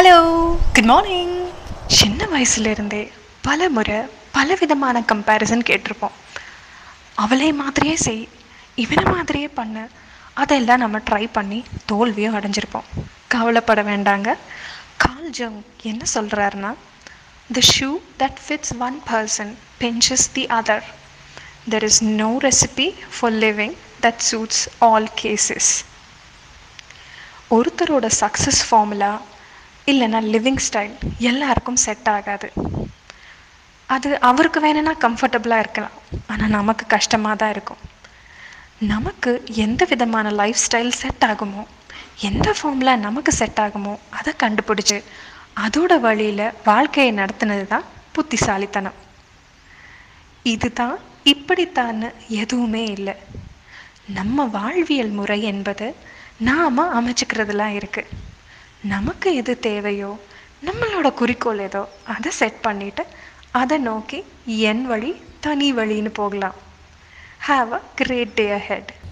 hello good morning சின்ன வயசுலேருந்தே பல முறை பல விதமான கம்பேரிசன் கேட்டிருப்போம் அவளே மாதிரியே செய் இவனை மாதிரியே பண்ணு அதெல்லாம் நம்ம ட்ரை பண்ணி தோல்வியும் அடைஞ்சிருப்போம் கவலைப்பட வேண்டாங்க கால் ஜங் என்ன சொல்கிறாருன்னா the shoe that fits one person pinches the other there is no recipe for living that suits all cases ஒருத்தரோட சக்ஸஸ் ஃபார்முலா இல்லைன்னா லிவிங் ஸ்டைல் எல்லாருக்கும் செட் ஆகாது அது அவருக்கு வேணும்னா கம்ஃபர்டபுளாக இருக்கலாம் ஆனால் நமக்கு கஷ்டமாக தான் இருக்கும் நமக்கு எந்த விதமான லைஃப் ஸ்டைல் செட் ஆகுமோ எந்த ஃபார்முலா நமக்கு செட் ஆகுமோ அதை கண்டுபிடிச்சி அதோட வழியில் வாழ்க்கையை நடத்துனது தான் புத்திசாலித்தனம் இதுதான் இப்படித்தான்னு எதுவுமே இல்லை நம்ம வாழ்வியல் முறை என்பது நாம் அமைச்சுக்கிறதுலாம் இருக்குது நமக்கு எது தேவையோ நம்மளோட குறிக்கோள் ஏதோ அதை செட் பண்ணிவிட்டு அதை நோக்கி என் வழி தனி வழின்னு போகலாம் have a great day ahead